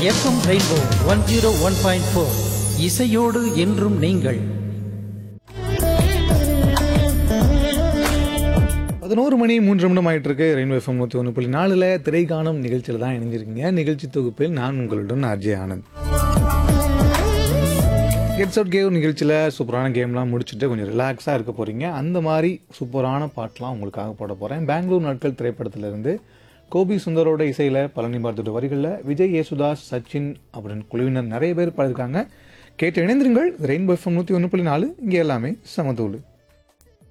FM rainbow one zero one point four இசையோடு என்றும் நீங்கள் பதினோரு மணி மூன்று நிமிடம் ஆயிட்டு இருக்கு ரெயின்போ எஃப்எம் நூற்றி ஒன்று புள்ளி நாலில் திரைக்காணும் நிகழ்ச்சியில் தான் இணைஞ்சிருக்கீங்க நிகழ்ச்சி தொகுப்பில் நான் உங்களுடன் RJ Anand gets out game நிகழ்ச்சியில் சூப்பரான கேம்லாம் முடிச்சுட்டு கொஞ்சம் ரிலாக்ஸாக இருக்க போகிறீங்க அந்த மாதிரி சூப்பரான பாட்டெலாம் உங்களுக்காக போட போகிறேன் பெங்களூர் நாட்கள் திரைப்படத்திலிருந்து கோபி சுந்தரோட இசையில் பழனி பார்த்துட்டு வரிகளில் விஜய் யேசுதாஸ் சச்சின் அப்படின்னு குழுவினர் நிறைய பேர் பாடிருக்காங்க கேட்டு இணைந்திருங்கள் ரெயின்போ எஃப்எம் நூற்றி ஒன்று புள்ளி நாலு இங்கே எல்லாமே சமத்தூள்